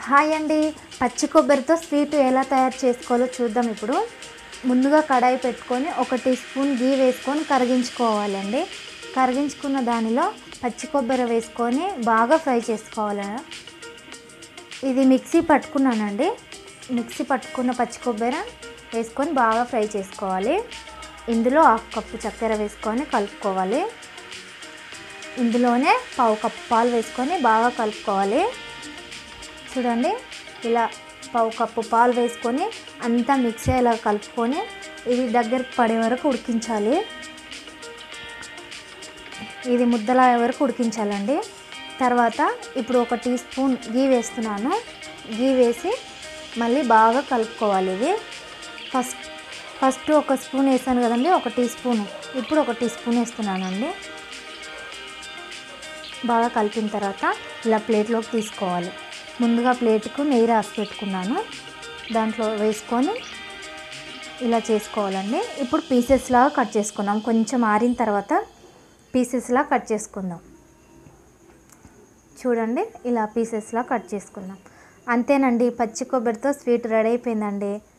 hi అండి పచ్చి కొబ్బరితో sweet ఎలా తయారు చేసుకోవాలో చూద్దాం ఇప్పుడు ముందుగా కడాయి పెట్టుకొని ఒక టీ స్పూన్ గీ వేసుకొని కరిగించుకోవాలండి కరిగించుకున్న దానిలో పచ్చి కొబ్బరి వేసుకొని బాగా ఫ్రై చేసుకోవాలి ఇది మిక్సీ పట్టుకున్నానండి మిక్సీ పట్టుకున్న పచ్చి కొబ్బరి వేసుకొని బాగా ఫ్రై చేసుకోవాలి ఇందులో హాఫ్ కప్పు చక్కెర వేసుకొని కలుపుకోవాలి ఇందులోనే పావు కప్పు పాలు వేసుకొని బాగా కలుపుకోవాలి చూడండి ఇలా పావు కప్పు పాలు వేసుకొని అంతా మిక్సీ ఇలా కలుపుకొని ఇది దగ్గరకు పడే వరకు ఉడికించాలి ఇది ముద్దలా వరకు ఉడికించాలండి తర్వాత ఇప్పుడు ఒక టీ స్పూన్ గీ వేస్తున్నాను గీ వేసి మళ్ళీ బాగా కలుపుకోవాలి ఇది ఫస్ట్ ఫస్ట్ ఒక స్పూన్ వేసాను కదండి ఒక టీ స్పూన్ ఇప్పుడు ఒక టీ స్పూన్ వేస్తున్నానండి బాగా కలిపిన తర్వాత ఇలా ప్లేట్లోకి తీసుకోవాలి ముందుగా ప్లేట్కు నెయ్యి రాసి పెట్టుకున్నాను దాంట్లో వేసుకొని ఇలా చేసుకోవాలండి ఇప్పుడు పీసెస్ లాగా కట్ చేసుకుందాం కొంచెం ఆరిన తర్వాత పీసెస్లా కట్ చేసుకుందాం చూడండి ఇలా పీసెస్లా కట్ చేసుకుందాం అంతేనండి పచ్చి కొబ్బరితో స్వీట్ రెడీ అయిపోయిందండి